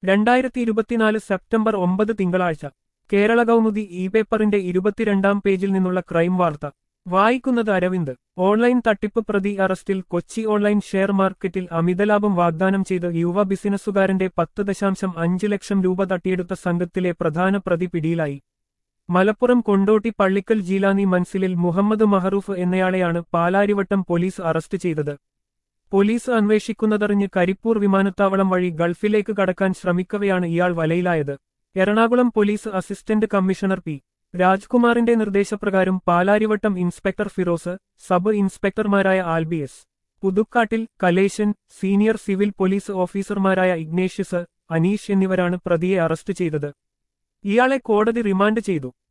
രണ്ടായിരത്തി ഇരുപത്തിനാല് സെപ്റ്റംബർ ഒമ്പത് തിങ്കളാഴ്ച കേരള കൗമുദി ഇ പേപ്പറിന്റെ ഇരുപത്തിരണ്ടാം പേജിൽ നിന്നുള്ള ക്രൈം വാർത്ത വായിക്കുന്നത് അരവിന്ദ് ഓൺലൈൻ തട്ടിപ്പ് പ്രതി അറസ്റ്റിൽ കൊച്ചി ഓൺലൈൻ ഷെയർ മാർക്കറ്റിൽ അമിതലാഭം വാഗ്ദാനം ചെയ്ത് യുവ ബിസിനസ്സുകാരന്റെ പത്ത് ദശാംശം അഞ്ച് ലക്ഷം രൂപ തട്ടിയെടുത്ത സംഘത്തിലെ പ്രധാന പ്രതി പിടിയിലായി മലപ്പുറം കൊണ്ടോട്ടി പള്ളിക്കൽ ജീലാനി മൻസിലിൽ മുഹമ്മദ് മഹറൂഫ് എന്നയാളെയാണ് പാലാരിവട്ടം പോലീസ് അറസ്റ്റ് ചെയ്തത് പോലീസ് അന്വേഷിക്കുന്നതറിഞ്ഞ് കരിപ്പൂർ വിമാനത്താവളം വഴി ഗൾഫിലേക്ക് കടക്കാൻ ശ്രമിക്കവെയാണ് ഇയാൾ വലയിലായത് Ernakulam police assistant commissioner P രാജ്കുമാറിന്റെ നിർദ്ദേശപ്രകാരം പാലാരിവട്ടം ഇൻസ്പെക്ടർ ഫിറോസ് സബ് ഇൻസ്പെക്ടർമാരായ Albius Puthukkattil Kaleshan senior civil police ഓഫീസർമാരായ ഇഗ്നേഷ്യസ് അനീഷ് എന്നിവരാണ് പ്രതിയെ അറസ്റ്റ് ചെയ്തത് ഇയാളെ കോടതി റിമാൻഡ് ചെയ്തു